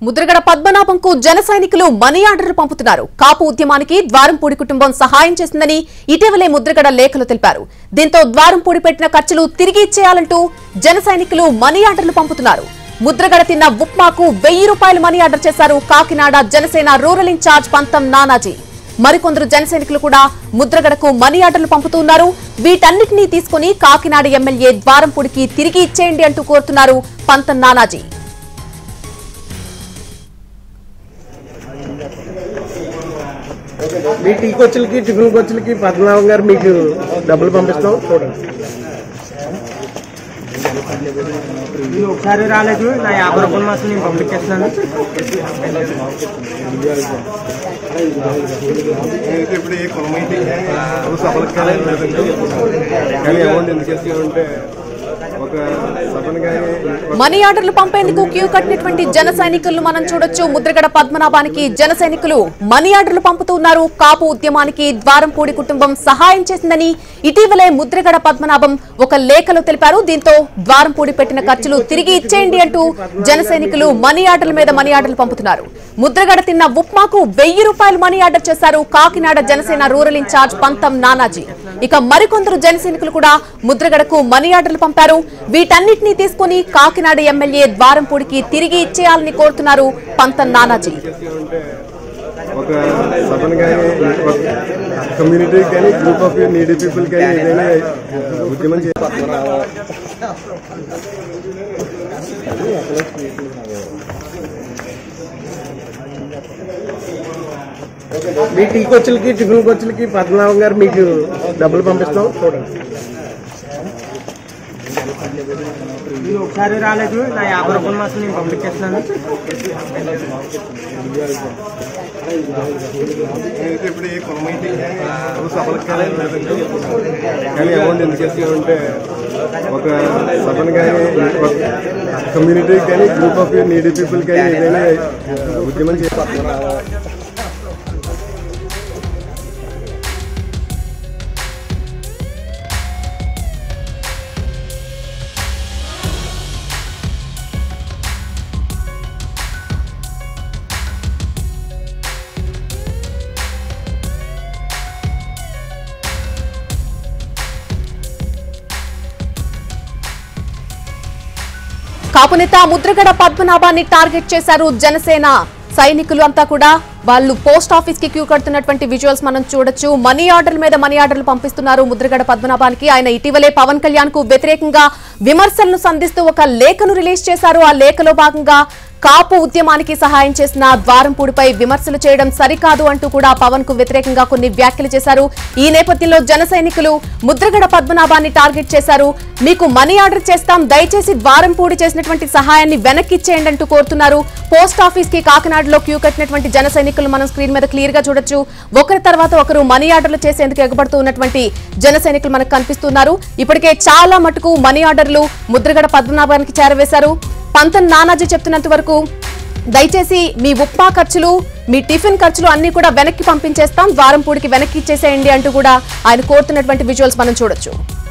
ముద్రగడ పద్మనాభంకు జన సైనికులు మనీ ఆర్డర్లు పంపుతున్నారు కాపు ఉద్యమానికి ద్వారంపూడి కుటుంబం సహాయం చేసిందని ఇటీవలే ముద్రగడ లేఖలు తెలిపారు దీంతో ద్వారంపూడి పెట్టిన ఖర్చులు తిరిగి ఇచ్చేయాలంటూ జన సైనికులు మనీ ఆర్డర్లు పంపుతున్నారు ముద్రగడ తిన్న ఉప్మాకు వెయ్యి రూపాయలు మనీ ఆర్డర్ చేశారు కాకినాడ జనసేన రూరల్ ఇన్ఛార్జ్ పంతం నానాజీ మరికొందరు జన సైనికులు కూడా ముద్రగడకు మనీ ఆర్డర్లు పంపుతున్నారు వీటన్నిటినీ తీసుకుని కాకినాడ ఎమ్మెల్యే ద్వారంపూడికి తిరిగి ఇచ్చేయండి అంటూ కోరుతున్నారు పంతం నానాజీ మీ టీ కొచ్చులకి టిఫిన్ కొచ్చులకి పద్మనాభం గారు మీకు డబ్బులు పంపిస్తాం చూడండి ఇది ఒకసారి రాలేదు నా యాభై రూపాయలు మాత్రం నేను పంపించేస్తున్నాను ఇప్పుడు ఈ కులమైతే సభలకు లేదండి కానీ అమౌంట్ ఎందుకు ఇస్తామంటే ఒక సభను కానీ మనీ ఆర్డర్లు పంపేందుకు క్యూ కట్టినటువంటి జన సైనికులను మనం చూడొచ్చు ముద్రగడ పద్మనాభానికి జన సైనికులు మనీ ఆర్డర్లు పంపుతున్నారు కాపు ఉద్యమానికి ద్వారంపూడి కుటుంబం సహాయం చేసిందని ఇటీవలే ముద్రగడ పద్మనాభం ఒక లేఖలో తెలిపారు దీంతో ద్వారంపూడి పెట్టిన ఖర్చులు తిరిగి ఇచ్చేయండి అంటూ జన సైనికులు మనీ ఆర్డర్ల మీద మనీ ఆర్డర్లు పంపుతున్నారు ముద్రగడ తిన్న ఉప్మాకు వెయ్యి రూపాయలు మనీ ఆర్డర్ చేశారు కాకినాడ జనసేన రూరల్ ఇన్ఛార్జ్ పంతం నానాజీ ఇక మరికొందరు జన సైనికులు కూడా ముద్రగడకు మనీ ఆర్డర్లు పంపారు వీటన్నిటినీ తీసుకుని కాకినాడ ఎమ్మెల్యే ద్వారంపూడికి తిరిగి ఇచ్చేయాలని కోరుతున్నారు పంతం నానాజీ ఒక సభను కానీ ఒక కమ్యూనిటీకి కానీ గ్రూప్ ఆఫ్ నీడీ పీపుల్ కానీ ఏదైనా ఉద్యమం చేయాలి మీ టీ కొచ్చులకి టిఫిన్ కొచ్చులకి పద్మనాభం గారు మీకు డబ్బులు పంపిస్తాం చూడండి ఇది ఒకసారి రాలేదు నా యాభై రూపాయలు మాత్రం నేను పంపించేస్తున్నాను ఇప్పుడు ఈ కులమైతే సభలకు లేదండి కానీ అమౌంట్ ఎందుకు ఇస్తామంటే ఒక సభను కానీ ఒక కమ్యూనిటీకి కానీ గ్రూప్ ఆఫ్ నీడీ పీపుల్ కానీ ఏదైనా ఉద్యమం చేయాలి కాపునేత ముద్రగడ పద్మనాభాన్ని టార్గెట్ చేశారు జనసేన సైనికులు అంతా కూడా వాళ్ళు పోస్ట్ ఆఫీస్ కి క్యూ కడుతున్నటువంటి విజువల్స్ మనం చూడొచ్చు మనీ ఆర్డర్ల మీద మనీ ఆర్డర్లు పంపిస్తున్నారు ముద్రగడ పద్మనాభానికి ఆయన ఇటీవలే పవన్ కళ్యాణ్ కు వ్యతిరేకంగా విమర్శలను సంధిస్తూ ఒక లేఖను రిలీజ్ చేశారు ఆ లేఖలో భాగంగా కాపు ఉద్యమానికి సహాయం చేసిన ద్వారంపూడిపై విమర్శలు చేయడం సరికాదు అంటూ కూడా పవన్ కు వ్యతిరేకంగా కొన్ని వ్యాఖ్యలు చేశారు ఈ నేపథ్యంలో జన సైనికులు ముద్రగడ పద్మనాభాన్ని టార్గెట్ చేశారు మీకు మనీ ఆర్డర్ చేస్తాం దయచేసి ద్వారంపూడి చేసినటువంటి సహాయాన్ని వెనక్కి ఇచ్చేయండి అంటూ కోరుతున్నారు పోస్ట్ ఆఫీస్ కి కాకినాడలో క్యూ కట్టినటువంటి జన సైనికులు మనం స్క్రీన్ మీద క్లియర్ గా చూడొచ్చు ఒకరి తర్వాత ఒకరు మనీ ఆర్డర్లు చేసేందుకు ఎగబడుతూ ఉన్నటువంటి జన సైనికులు మనకు కనిపిస్తున్నారు ఇప్పటికే చాలా మటుకు మనీ ఆర్డర్లు ముద్రగడ పద్మనాభానికి చేరవేశారు పంతం నానాజీ చెప్తున్నంత వరకు దయచేసి మీ ఉప్మా ఖర్చులు మీ టిఫిన్ ఖర్చులు అన్ని కూడా వెనక్కి పంపించేస్తాం ద్వారంపూడికి వెనక్కి ఇచ్చేసేయండి అంటూ కూడా ఆయన కోరుతున్నటువంటి విజువల్స్ మనం చూడొచ్చు